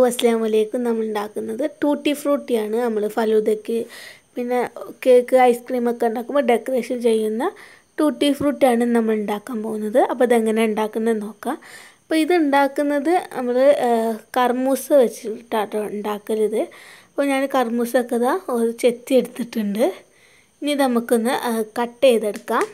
അസ്സാം വലൈക്കും നമ്മൾ ഉണ്ടാക്കുന്നത് ടൂട്ടി ഫ്രൂട്ടിയാണ് നമ്മൾ ഫലൂദയ്ക്ക് പിന്നെ കേക്ക് ഐസ്ക്രീമൊക്കെ ഉണ്ടാക്കുമ്പോൾ ഡെക്കറേഷൻ ചെയ്യുന്ന ടൂട്ടി ഫ്രൂട്ടിയാണ് നമ്മൾ ഉണ്ടാക്കാൻ പോകുന്നത് അപ്പോൾ ഇതെങ്ങനെ ഉണ്ടാക്കുന്നത് നോക്കാം അപ്പോൾ ഇത് ഉണ്ടാക്കുന്നത് നമ്മൾ കർമൂസ വെച്ചിട്ടാട്ടോ ഉണ്ടാക്കരുത് അപ്പോൾ ഞാൻ കർമൂസൊക്കെ ഇതാ ഒരു ചെത്തി എടുത്തിട്ടുണ്ട് ഇനി ഇത് നമുക്കൊന്ന് കട്ട് ചെയ്തെടുക്കാം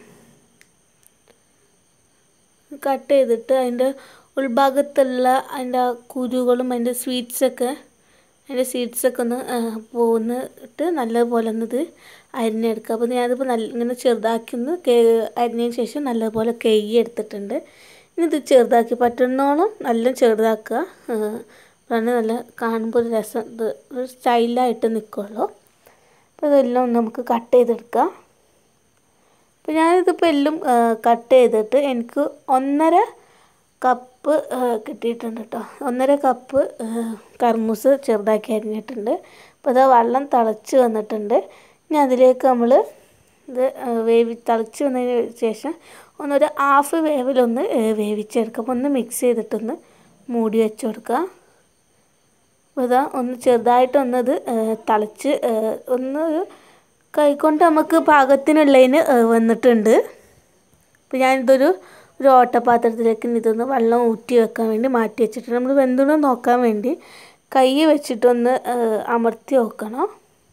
കട്ട് ചെയ്തിട്ട് അതിൻ്റെ ഉൾഭാഗത്തുള്ള അതിൻ്റെ കുരുകളും അതിൻ്റെ സ്വീറ്റ്സൊക്കെ അതിൻ്റെ സീഡ്സൊക്കെ ഒന്ന് പോകുന്നിട്ട് നല്ലപോലെ ഒന്ന് ഇത് അരിഞ്ഞെടുക്കുക അപ്പോൾ ഞാനിപ്പോൾ നല്ല ഇങ്ങനെ ചെറുതാക്കി ഒന്ന് കേ അരിഞ്ഞതിന് ശേഷം നല്ലപോലെ കെയ്യി എടുത്തിട്ടുണ്ട് ഇനി ഇത് ചെറുതാക്കി പറ്റുന്നോളം നല്ല ചെറുതാക്കുക അതാണ് നല്ല കാണുമ്പോൾ ഒരു രസം ഇത് ഒരു സ്റ്റൈലായിട്ട് നിൽക്കുള്ളൂ അപ്പോൾ ഇതെല്ലാം നമുക്ക് കട്ട് ചെയ്തെടുക്കാം അപ്പോൾ ഞാനിതിപ്പോൾ എല്ലാം കട്ട് ചെയ്തിട്ട് എനിക്ക് ഒന്നര കപ്പ് കിട്ടിയിട്ടുണ്ട് കേട്ടോ ഒന്നര കപ്പ് കർമൂസ് ചെറുതാക്കി അരിഞ്ഞിട്ടുണ്ട് അപ്പോൾ അത് വെള്ളം തിളച്ച് വന്നിട്ടുണ്ട് ഇനി അതിലേക്ക് നമ്മൾ ഇത് വേവി തിളച്ച് വന്നതിന് ശേഷം ഒന്നൊരു ഹാഫ് വേവിലൊന്ന് വേവിച്ചെടുക്കുക അപ്പോൾ ഒന്ന് മിക്സ് ചെയ്തിട്ടൊന്ന് മൂടി വെച്ച് കൊടുക്കുക അപ്പോൾ ഇതാ ഒന്ന് ചെറുതായിട്ടൊന്നത് തിളച്ച് ഒന്ന് ഒരു കൈകൊണ്ട് നമുക്ക് പാകത്തിനുള്ളതിന് വന്നിട്ടുണ്ട് അപ്പോൾ ഞാനിതൊരു ഒരു ഓട്ടപാത്രത്തിലേക്ക് ഇതൊന്ന് വെള്ളം ഊറ്റി വെക്കാൻ വേണ്ടി മാറ്റി വെച്ചിട്ടുണ്ട് നമ്മൾ വെന്തുണോ നോക്കാൻ വേണ്ടി കൈ വെച്ചിട്ടൊന്ന് അമർത്തി വെക്കണം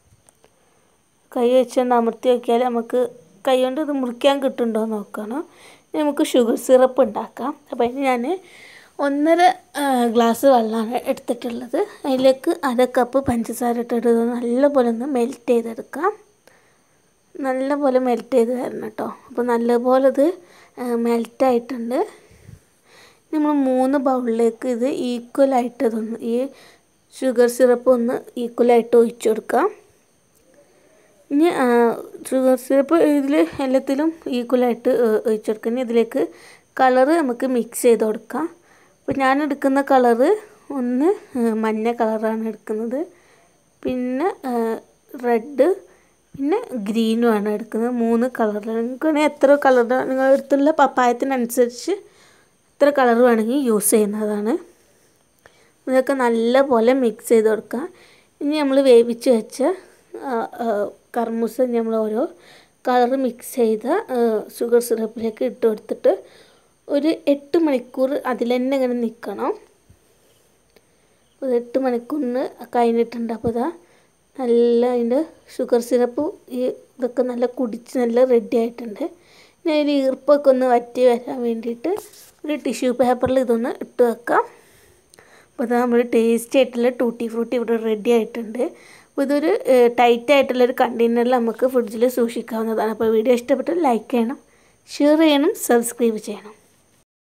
കൈ വെച്ചൊന്ന് അമർത്തി വെക്കിയാൽ നമുക്ക് കൈ കൊണ്ട് ഇത് മുറിക്കാൻ കിട്ടുന്നുണ്ടോ നോക്കണം നമുക്ക് ഷുഗർ സിറപ്പ് ഉണ്ടാക്കാം അപ്പോൾ അതിന് ഞാൻ ഒന്നര ഗ്ലാസ് വെള്ളമാണ് എടുത്തിട്ടുള്ളത് അതിലേക്ക് അര കപ്പ് പഞ്ചസാര ഇട്ടിട്ട് നല്ലപോലെ ഒന്ന് മെൽറ്റ് ചെയ്തെടുക്കാം നല്ലപോലെ മെൽറ്റ് ചെയ്ത് തരണം കേട്ടോ അപ്പോൾ നല്ലപോലെ ഇത് മെൽറ്റായിട്ടുണ്ട് നമ്മൾ മൂന്ന് ബൗളിലേക്ക് ഇത് ഈക്വലായിട്ട് ഇതൊന്ന് ഈ ഷുഗർ സിറപ്പ് ഒന്ന് ഈക്വലായിട്ട് ഒഴിച്ചു കൊടുക്കാം ഇനി ഷുഗർ സിറപ്പ് ഇതിൽ എല്ലാത്തിലും ഈക്വലായിട്ട് ഒഴിച്ചു കൊടുക്കാം ഇനി ഇതിലേക്ക് കളറ് നമുക്ക് മിക്സ് ചെയ്ത് കൊടുക്കാം അപ്പോൾ ഞാൻ എടുക്കുന്ന കളറ് ഒന്ന് മഞ്ഞ കളറാണ് എടുക്കുന്നത് പിന്നെ റെഡ് പിന്നെ ഗ്രീനുമാണ് എടുക്കുന്നത് മൂന്ന് കളറിൽ നിങ്ങൾക്ക് വേണമെങ്കിൽ എത്ര കളർ നിങ്ങളുടെ അടുത്തുള്ള പപ്പായത്തിനനുസരിച്ച് എത്ര കളർ വേണമെങ്കിൽ യൂസ് ചെയ്യുന്നതാണ് ഇതൊക്കെ നല്ലപോലെ മിക്സ് ചെയ്ത് കൊടുക്കുക ഇനി നമ്മൾ വേവിച്ച് വെച്ച കർമൂസ നമ്മൾ ഓരോ കളർ മിക്സ് ചെയ്ത ഷുഗർ സിറപ്പിലേക്ക് ഇട്ട് കൊടുത്തിട്ട് ഒരു എട്ട് മണിക്കൂർ അതിൽ തന്നെ ഇങ്ങനെ നിൽക്കണം ഒരു എട്ട് മണിക്കൂറിന് കഴിഞ്ഞിട്ടുണ്ട് അപ്പോൾ ഇതാ നല്ല അതിൻ്റെ ഷുഗർ സിറപ്പ് ഈ ഇതൊക്കെ നല്ല കുടിച്ച് നല്ല റെഡി ആയിട്ടുണ്ട് ഇനി അതിൽ ഈർപ്പൊക്കെ ഒന്ന് വറ്റി വരാൻ വേണ്ടിയിട്ട് ഒരു ടിഷ്യൂ പേപ്പറിൽ ഇതൊന്ന് ഇട്ട് വെക്കാം അപ്പോൾ ഇത് നമ്മൾ ടേസ്റ്റി ആയിട്ടുള്ള ടൂട്ടി ഫ്രൂട്ടി ഇവിടെ റെഡി ആയിട്ടുണ്ട് അപ്പോൾ ഇതൊരു ടൈറ്റ് ആയിട്ടുള്ളൊരു കണ്ടെയ്നറിൽ നമുക്ക് ഫ്രിഡ്ജിൽ സൂക്ഷിക്കാവുന്നതാണ് അപ്പോൾ വീഡിയോ ഇഷ്ടപ്പെട്ടാൽ ലൈക്ക് ചെയ്യണം ഷെയർ ചെയ്യണം സബ്സ്ക്രൈബ് ചെയ്യണം